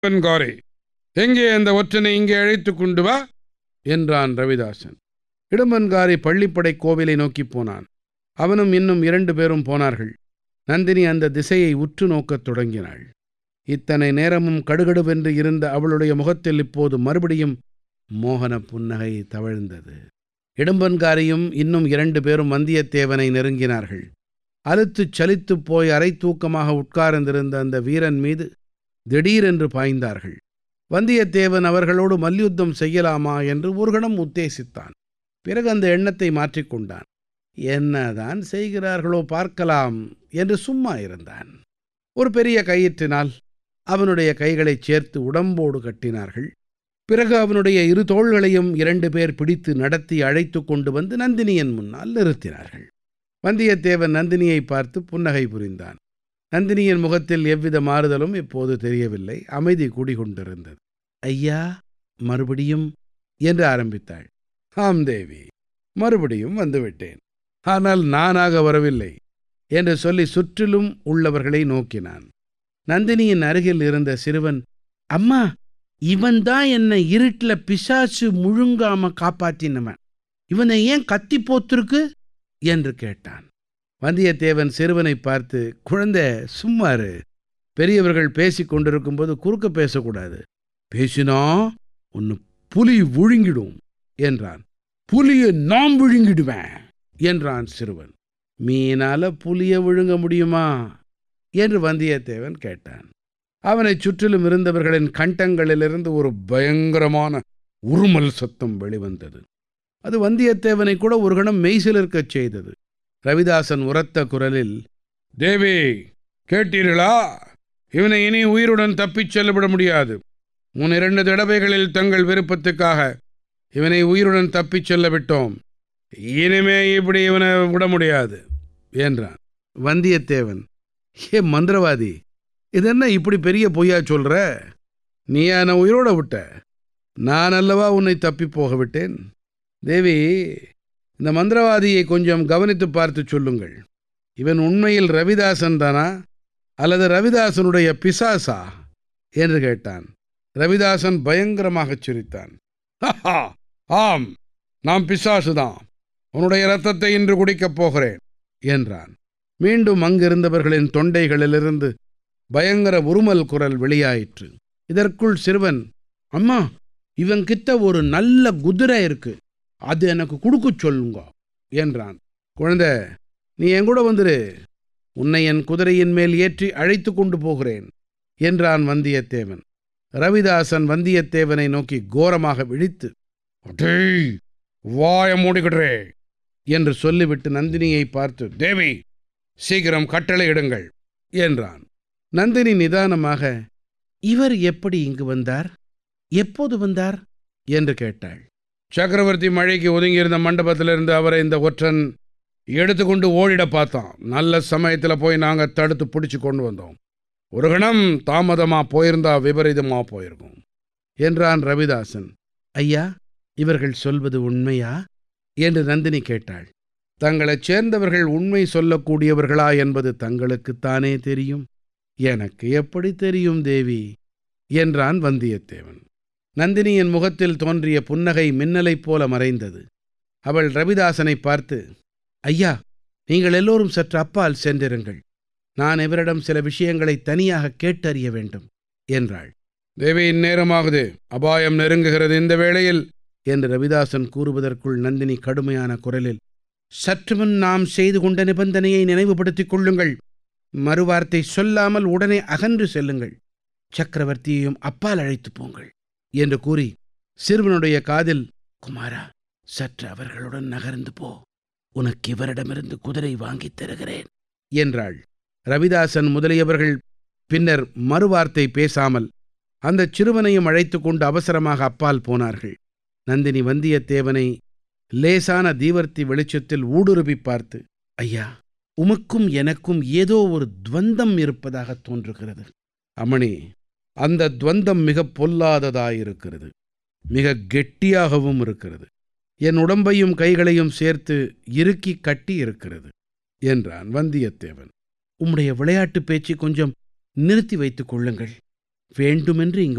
பெண்காரே எங்கே அந்த ஒற்றனை இங்கே அழைத்து கொண்டு வா என்றான் ரவிதாசன் இடும்பன்காரி பள்ளிப்படை கோவிலை நோக்கிப் போனான் அவனும் இன்னும் இரண்டு பேரும் போனார்கள் நந்தினி அந்த திசையை உற்று நோக்கத் தொடங்கினாள் இத்தனை நேரமும் கடுகடுவென்று இருந்த அவளுடைய முகத்தில் இப்போது மறுபடியும் மோகன புன்னகை தவழ்ந்தது இடும்பன்காரியும் இன்னும் இரண்டு பேரும் வந்தியத்தேவனை நெருங்கினார்கள் அலுத்துச் சலித்துப் போய் அரை தூக்கமாக உட்கார்ந்திருந்த அந்த வீரன் மீது திடீரென்று பாய்ந்தார்கள் வந்தியத்தேவன் அவர்களோடு மல்யுத்தம் செய்யலாமா என்று ஒரு கணம் உத்தேசித்தான் பிறகு அந்த எண்ணத்தை மாற்றிக்கொண்டான் என்னதான் செய்கிறார்களோ பார்க்கலாம் என்று சும்மா இருந்தான் ஒரு பெரிய கயிற்றினால் அவனுடைய கைகளைச் சேர்த்து உடம்போடு கட்டினார்கள் பிறகு அவனுடைய இரு தோள்களையும் இரண்டு பேர் பிடித்து நடத்தி அழைத்து கொண்டு வந்து நந்தினியின் முன்னால் நிறுத்தினார்கள் வந்தியத்தேவன் நந்தினியை பார்த்து புன்னகை புரிந்தான் நந்தினியின் முகத்தில் எவ்வித மாறுதலும் இப்போது தெரியவில்லை அமைதி குடிகொண்டிருந்தது ஐயா மறுபடியும் என்று ஆரம்பித்தாள் ஆம் தேவி மறுபடியும் வந்துவிட்டேன் ஆனால் நானாக வரவில்லை என்று சொல்லி சுற்றிலும் உள்ளவர்களை நோக்கினான் நந்தினியின் அருகில் இருந்த சிறுவன் அம்மா இவன்தான் என்னை இருட்டுல பிசாசு முழுங்காம காப்பாத்தினவன் இவனை ஏன் கத்தி போத்திருக்கு என்று கேட்டான் வந்தியத்தேவன் சிறுவனை பார்த்து குழந்தை சும்மாரு பெரியவர்கள் பேசிக் கொண்டிருக்கும்போது குறுக்க பேசக்கூடாது பேசினா உன்னை புலி விழுங்கிடும் என்றான் புலியை நாம் விழுங்கிடுவேன் என்றான் சிறுவன் மீனால புலிய விழுங்க முடியுமா என்று வந்தியத்தேவன் கேட்டான் அவனைச் சுற்றிலும் இருந்தவர்களின் கண்டங்களிலிருந்து ஒரு பயங்கரமான உருமல் சத்தம் வெளிவந்தது அது வந்தியத்தேவனை கூட ஒரு கணம் மெய்சிலிருக்கச் செய்தது ரவிதாசன் உரத்த குரலில் தேவி கேட்டீர்களா இவனை இனி உயிருடன் தப்பிச் செல்லவிட முடியாது முன் இரண்டு தடவைகளில் தங்கள் விருப்பத்துக்காக இவனை உயிருடன் தப்பிச் செல்ல விட்டோம் இனிமே இப்படி இவனை விட முடியாது என்றான் வந்தியத்தேவன் ஏ மந்திரவாதி இதென்ன இப்படி பெரிய பொய்யா சொல்ற நீ என்னை உயிரோட விட்ட நான் அல்லவா உன்னை தப்பி போக விட்டேன் தேவி இந்த மந்திரவாதியை கொஞ்சம் கவனித்து பார்த்து சொல்லுங்கள் இவன் உண்மையில் ரவிதாசன் தானா அல்லது ரவிதாசனுடைய பிசாசா என்று கேட்டான் ரவிதாசன் பயங்கரமாகச் சிரித்தான் "ஹஹா, ஆம் நாம் பிசாசுதான் உன்னுடைய இரத்தத்தை இன்று குடிக்கப் போகிறேன் என்றான் மீண்டும் அங்கிருந்தவர்களின் தொண்டைகளிலிருந்து பயங்கர உருமல் குரல் வெளியாயிற்று இதற்குள் சிறுவன் அம்மா இவன் கிட்ட ஒரு நல்ல குதிரை இருக்கு அது எனக்கு கொடுக்கச் சொல்லுங்க என்றான் குழந்தை நீ என் கூட வந்துரு உன்னை என் குதிரையின் மேல் ஏற்றி அழைத்து கொண்டு போகிறேன் என்றான் வந்தியத்தேவன் ரவிதாசன் வந்தியத்தேவனை நோக்கி கோரமாக விழித்து "அடேய், வாய மூடிக்கிடுறே என்று சொல்லிவிட்டு நந்தினியை பார்த்து தேவி சீக்கிரம் கட்டளையிடுங்கள் என்றான் நந்தினி நிதானமாக இவர் எப்படி இங்கு வந்தார் எப்போது வந்தார் என்று கேட்டாள் சக்கரவர்த்தி மழைக்கு ஒதுங்கியிருந்த மண்டபத்திலிருந்து அவரை இந்த ஒற்றன் எடுத்துக்கொண்டு ஓடிட பார்த்தான் நல்ல சமயத்தில் போய் நாங்கள் தடுத்து பிடிச்சு கொண்டு வந்தோம் ஒரு கணம் தாமதமாக போயிருந்தா விபரீதமாக போயிருக்கும் என்றான் ரவிதாசன் ஐயா இவர்கள் சொல்வது உண்மையா என்று நந்தினி கேட்டாள் தங்களைச் சேர்ந்தவர்கள் உண்மை சொல்லக்கூடியவர்களா என்பது தங்களுக்குத்தானே தெரியும் எனக்கு எப்படி தெரியும் தேவி என்றான் வந்தியத்தேவன் நந்தினியின் முகத்தில் தோன்றிய புன்னகை மின்னலைப் போல மறைந்தது அவள் ரவிதாசனை பார்த்து ஐயா நீங்கள் எல்லோரும் சற்று அப்பால் சென்றிருங்கள் நான் இவரிடம் சில விஷயங்களை தனியாக கேட்டறிய வேண்டும் என்றாள் தேவி இந்நேரமாகுது அபாயம் நெருங்குகிறது இந்த வேளையில் என்று ரவிதாசன் கூறுவதற்குள் நந்தினி கடுமையான குரலில் சற்று முன் நாம் செய்து கொண்ட நிபந்தனையை நினைவுபடுத்திக் கொள்ளுங்கள் மறுவார்த்தை சொல்லாமல் உடனே அகன்று செல்லுங்கள் சக்கரவர்த்தியையும் அப்பால் அழைத்துப் போங்கள் என்று கூறி சிறுவனுடைய காதில் குமாரா சற்று அவர்களுடன் நகர்ந்து போ உனக்கு இவரிடமிருந்து குதிரை வாங்கித் தருகிறேன் என்றாள் ரவிதாசன் முதலியவர்கள் பின்னர் மறுவார்த்தை பேசாமல் அந்தச் சிறுவனையும் அழைத்துக் கொண்டு அவசரமாக அப்பால் போனார்கள் நந்தினி வந்தியத்தேவனை லேசான தீவர்த்தி வெளிச்சத்தில் ஊடுருவி பார்த்து ஐயா உமக்கும் எனக்கும் ஏதோ ஒரு துவந்தம் இருப்பதாக தோன்றுகிறது அமணி அந்த துவந்தம் மிக பொல்லாததாயிருக்கிறது மிக கெட்டியாகவும் இருக்கிறது என் உடம்பையும் கைகளையும் சேர்த்து இறுக்கி கட்டி இருக்கிறது என்றான் வந்தியத்தேவன் உம்முடைய விளையாட்டு பேச்சை கொஞ்சம் நிறுத்தி வைத்துக் கொள்ளுங்கள் வேண்டுமென்று இங்கு